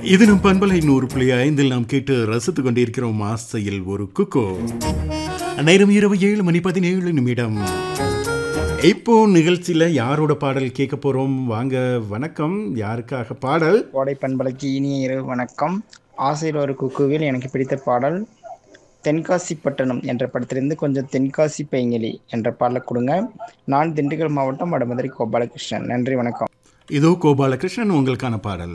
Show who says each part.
Speaker 1: இது நம் பண்பலை நூறு புள்ளி ஐந்தில் நாம் கேட்டு ரசித்துக் கொண்டிருக்கிறோம் ஆசையில் ஒரு குக்கோ நேரம் இரவு ஏழு மணி பதினேழு நிமிடம் இப்போ நிகழ்ச்சியில யாரோட பாடல் கேட்க போறோம் வாங்க வணக்கம் யாருக்காக பாடல்
Speaker 2: கோடை பண்பலைக்கு இனிய இரவு வணக்கம் ஆசையில் ஒரு குக்குவில் எனக்கு பிடித்த பாடல் தென்காசி பட்டணம் என்ற படத்திலிருந்து கொஞ்சம் தென்காசி பைங்கிலி என்ற பாடலை கொடுங்க நான் திண்டுக்கல் மாவட்டம் வடமதுரை கோபாலகிருஷ்ணன் நன்றி வணக்கம்
Speaker 1: இதோ கோபாலகிருஷ்ணன் உங்களுக்கான பாடல்